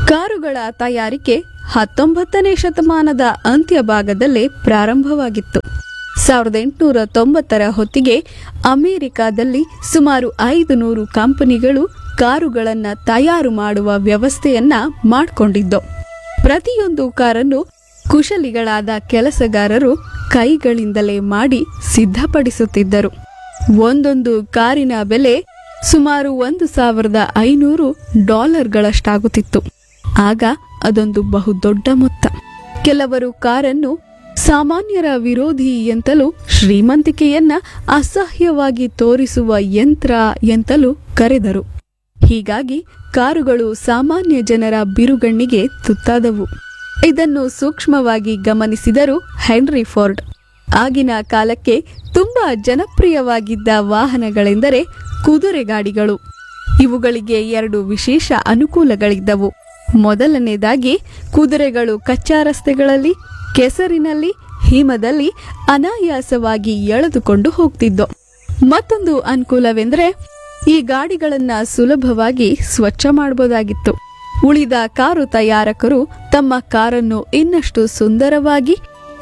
ಕಾರುಗಳ ತಯಾರಿಕೆ ಹತ್ತೊಂಬತ್ತನೇ ಶತಮಾನದ ಅಂತ್ಯಭಾಗದಲ್ಲೇ ಪ್ರಾರಂಭವಾಗಿತ್ತು ಸಾವಿರದ ಎಂಟುನೂರ ತೊಂಬತ್ತರ ಹೊತ್ತಿಗೆ ಅಮೆರಿಕಾದಲ್ಲಿ ಸುಮಾರು ಐದು ನೂರು ಕಂಪನಿಗಳು ಕಾರುಗಳನ್ನು ತಯಾರು ಮಾಡುವ ವ್ಯವಸ್ಥೆಯನ್ನ ಮಾಡಿಕೊಂಡಿದ್ದು ಪ್ರತಿಯೊಂದು ಕಾರನ್ನು ಕುಶಲಿಗಳಾದ ಕೆಲಸಗಾರರು ಕೈಗಳಿಂದಲೇ ಮಾಡಿ ಸಿದ್ಧಪಡಿಸುತ್ತಿದ್ದರು ಒಂದೊಂದು ಕಾರಿನ ಬೆಲೆ ಸುಮಾರು ಒಂದು ಸಾವಿರದ ಐನೂರು ಡಾಲರ್ಗಳಷ್ಟಾಗುತ್ತಿತ್ತು ಆಗ ಅದೊಂದು ಬಹುದೊಡ್ಡ ಮೊತ್ತ ಕೆಲವರು ಕಾರನ್ನು ಸಾಮಾನ್ಯರ ವಿರೋಧಿ ಎಂತಲೂ ಶ್ರೀಮಂತಿಕೆಯನ್ನ ಅಸಹ್ಯವಾಗಿ ತೋರಿಸುವ ಯಂತ್ರ ಎಂತಲೂ ಕರೆದರು ಹೀಗಾಗಿ ಕಾರುಗಳು ಸಾಮಾನ್ಯ ಜನರ ಬಿರುಗಣ್ಣಿಗೆ ತುತ್ತಾದವು ಇದನ್ನು ಸೂಕ್ಷ್ಮವಾಗಿ ಗಮನಿಸಿದರು ಹೆನ್ರಿ ಫೋರ್ಡ್ ಆಗಿನ ಕಾಲಕ್ಕೆ ತುಂಬಾ ಜನಪ್ರಿಯವಾಗಿದ್ದ ವಾಹನಗಳೆಂದರೆ ಕುದುರೆ ಗಾಡಿಗಳು ಇವುಗಳಿಗೆ ಎರಡು ವಿಶೇಷ ಅನುಕೂಲಗಳಿದ್ದವು ಮೊದಲನೇದಾಗಿ ಕುದುರೆಗಳು ಕಚ್ಚಾ ರಸ್ತೆಗಳಲ್ಲಿ ಕೆಸರಿನಲ್ಲಿ ಹಿಮದಲ್ಲಿ ಅನಾಯಾಸವಾಗಿ ಎಳೆದುಕೊಂಡು ಹೋಗ್ತಿದ್ದೋ ಮತ್ತೊಂದು ಅನುಕೂಲವೆಂದರೆ ಈ ಗಾಡಿಗಳನ್ನ ಸುಲಭವಾಗಿ ಸ್ವಚ್ಛ ಮಾಡಬಹುದಾಗಿತ್ತು ಉಳಿದ ಕಾರು ತಯಾರಕರು ತಮ್ಮ ಕಾರನ್ನು ಇನ್ನಷ್ಟು ಸುಂದರವಾಗಿ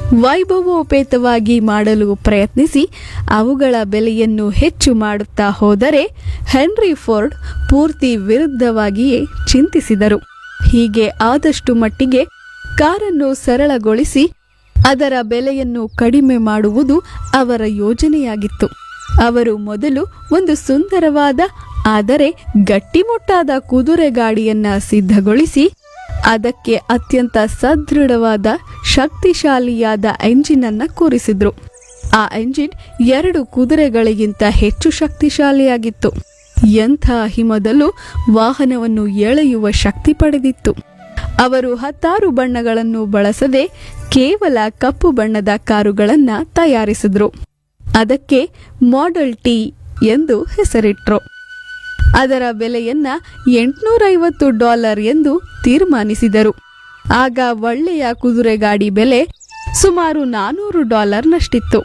ವೈಭವೋಪೇತವಾಗಿ ಮಾಡಲು ಪ್ರಯತ್ನಿಸಿ ಅವುಗಳ ಬೆಲೆಯನ್ನು ಹೆಚ್ಚು ಮಾಡುತ್ತಾ ಹೋದರೆ ಹೆನ್ರಿ ಫೋರ್ಡ್ ಪೂರ್ತಿ ವಿರುದ್ಧವಾಗಿಯೇ ಚಿಂತಿಸಿದರು ಹೀಗೆ ಆದಷ್ಟು ಮಟ್ಟಿಗೆ ಕಾರನ್ನು ಸರಳಗೊಳಿಸಿ ಅದರ ಬೆಲೆಯನ್ನು ಕಡಿಮೆ ಮಾಡುವುದು ಅವರ ಯೋಜನೆಯಾಗಿತ್ತು ಅವರು ಮೊದಲು ಒಂದು ಸುಂದರವಾದ ಆದರೆ ಗಟ್ಟಿಮುಟ್ಟಾದ ಕುದುರೆ ಗಾಡಿಯನ್ನ ಸಿದ್ಧಗೊಳಿಸಿ ಅದಕ್ಕೆ ಅತ್ಯಂತ ಸದೃಢವಾದ ಶಕ್ತಿಶಾಲಿಯಾದ ಎಂಜಿನ್ ಅನ್ನ ಕೂರಿಸಿದ್ರು ಆ ಎಂಜಿನ್ ಎರಡು ಕುದುರೆಗಳಿಗಿಂತ ಹೆಚ್ಚು ಶಕ್ತಿಶಾಲಿಯಾಗಿತ್ತು ಎಂಥ ಹಿಮದಲ್ಲೂ ವಾಹನವನ್ನು ಎಳೆಯುವ ಶಕ್ತಿ ಪಡೆದಿತ್ತು ಅವರು ಹತ್ತಾರು ಬಣ್ಣಗಳನ್ನು ಬಳಸದೆ ಕೇವಲ ಕಪ್ಪು ಬಣ್ಣದ ಕಾರುಗಳನ್ನ ತಯಾರಿಸಿದ್ರು ಅದಕ್ಕೆ ಮಾಡೆಲ್ ಟಿ ಎಂದು ಹೆಸರಿಟ್ರು ಅದರ ಬೆಲೆಯನ್ನ ಎಂಟುನೂರೈವತ್ತು ಡಾಲರ್ ಎಂದು ತೀರ್ಮಾನಿಸಿದರು ಆಗ ಒಳ್ಳೆಯ ಕುದುರೆಗಾಡಿ ಬೆಲೆ ಸುಮಾರು ನಾನೂರು ಡಾಲರ್ನಷ್ಟಿತ್ತು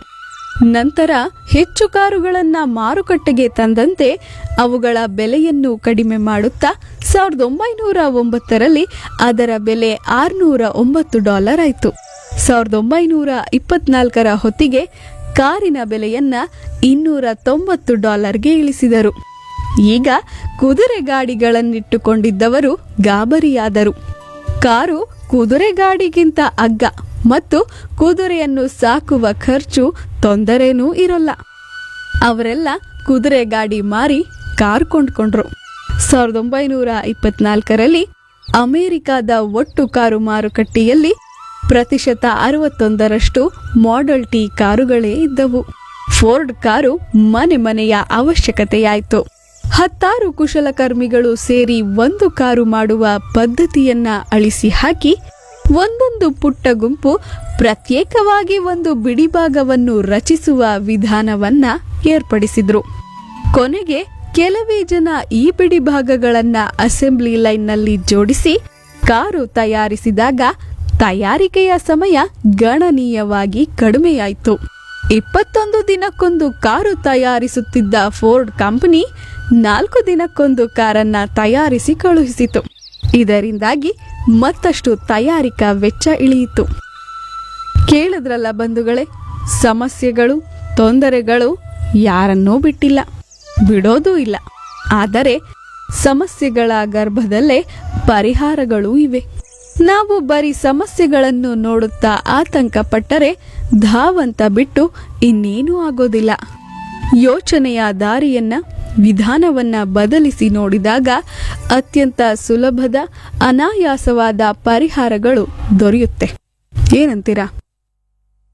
ನಂತರ ಹೆಚ್ಚು ಕಾರುಗಳನ್ನ ಮಾರುಕಟ್ಟೆಗೆ ತಂದಂತೆ ಅವುಗಳ ಬೆಲೆಯನ್ನು ಕಡಿಮೆ ಮಾಡುತ್ತಾ ಸಾವಿರದ ಒಂಬೈನೂರ ಒಂಬತ್ತರಲ್ಲಿ ಅದರ ಬೆಲೆ ಆರುನೂರ ಒಂಬತ್ತು ಡಾಲರ್ ಆಯಿತು ಸಾವಿರದ ಒಂಬೈನೂರ ಇಪ್ಪತ್ನಾಲ್ಕರ ಹೊತ್ತಿಗೆ ಕಾರಿನ ಬೆಲೆಯನ್ನ ಇನ್ನೂರ ತೊಂಬತ್ತು ಡಾಲರ್ಗೆ ಇಳಿಸಿದರು ಈಗ ಕುದುರೆ ಗಾಡಿಗಳನ್ನಿಟ್ಟುಕೊಂಡಿದ್ದವರು ಗಾಬರಿಯಾದರು ಕಾರು ಕುದುರೆ ಗಾಡಿಗಿಂತ ಅಗ್ಗ ಮತ್ತು ಕುದುರೆಯನ್ನು ಸಾಕುವ ಖರ್ಚು ತೊಂದರೆನೂ ಇರೋಲ್ಲ ಅವರೆಲ್ಲ ಕುದುರೆ ಗಾಡಿ ಮಾರಿ ಕಾರ್ ಕೊಂಡ್ಕೊಂಡ್ರು ಸಾವಿರದ ಒಂಬೈನೂರ ಇಪ್ಪತ್ನಾಲ್ಕರಲ್ಲಿ ಅಮೆರಿಕದ ಒಟ್ಟು ಕಾರು ಮಾರುಕಟ್ಟೆಯಲ್ಲಿ ಪ್ರತಿಶತ ಅರವತ್ತೊಂದರಷ್ಟು ಮಾಡೆಲ್ ಟಿ ಕಾರುಗಳೇ ಇದ್ದವು ಫೋರ್ಡ್ ಕಾರು ಮನೆ ಮನೆಯ ಅವಶ್ಯಕತೆಯಾಯಿತು ಹತ್ತಾರು ಕುಶಲಕರ್ಮಿಗಳು ಸೇರಿ ಒಂದು ಕಾರು ಮಾಡುವ ಪದ್ಧತಿಯನ್ನ ಅಳಿಸಿ ಹಾಕಿ ಒಂದೊಂದು ಪುಟ್ಟ ಗುಂಪು ಪ್ರತ್ಯೇಕವಾಗಿ ಒಂದು ಬಿಡಿಭಾಗವನ್ನು ರಚಿಸುವ ವಿಧಾನವನ್ನ ಏರ್ಪಡಿಸಿದ್ರು ಕೊನೆಗೆ ಕೆಲವೇ ಜನ ಈ ಬಿಡಿಭಾಗಗಳನ್ನ ಅಸೆಂಬ್ಲಿ ಲೈನ್ನಲ್ಲಿ ಜೋಡಿಸಿ ಕಾರು ತಯಾರಿಸಿದಾಗ ತಯಾರಿಕೆಯ ಸಮಯ ಗಣನೀಯವಾಗಿ ಕಡಿಮೆಯಾಯಿತು ಇಪ್ಪತ್ತೊಂದು ದಿನಕ್ಕೊಂದು ಕಾರು ತಯಾರಿಸುತ್ತಿದ್ದ ಫೋರ್ಡ್ ಕಂಪನಿ ನಾಲ್ಕು ದಿನಕ್ಕೊಂದು ಕಾರನ್ನ ತಯಾರಿಸಿ ಕಳುಹಿಸಿತು ಇದರಿಂದಾಗಿ ಮತ್ತಷ್ಟು ತಯಾರಿಕಾ ವೆಚ್ಚ ಇಳಿಯಿತು ಕೇಳಿದ್ರಲ್ಲ ಬಂಧುಗಳೇ ಸಮಸ್ಯೆಗಳು ತೊಂದರೆಗಳು ಯಾರನ್ನೂ ಬಿಟ್ಟಿಲ್ಲ ಬಿಡೋದೂ ಇಲ್ಲ ಆದರೆ ಸಮಸ್ಯೆಗಳ ಗರ್ಭದಲ್ಲೇ ಪರಿಹಾರಗಳೂ ಇವೆ ನಾವು ಬರೀ ಸಮಸ್ಯೆಗಳನ್ನು ನೋಡುತ್ತಾ ಆತಂಕ ಪಟ್ಟರೆ ಧಾವಂತ ಬಿಟ್ಟು ಇನ್ನೇನೂ ಆಗೋದಿಲ್ಲ ಯೋಚನೆಯ ದಾರಿಯನ್ನ ವಿಧಾನವನ್ನ ಬದಲಿಸಿ ನೋಡಿದಾಗ ಅತ್ಯಂತ ಸುಲಭದ ಅನಾಯಾಸವಾದ ಪರಿಹಾರಗಳು ದೊರೆಯುತ್ತೆ ಏನಂತೀರಾ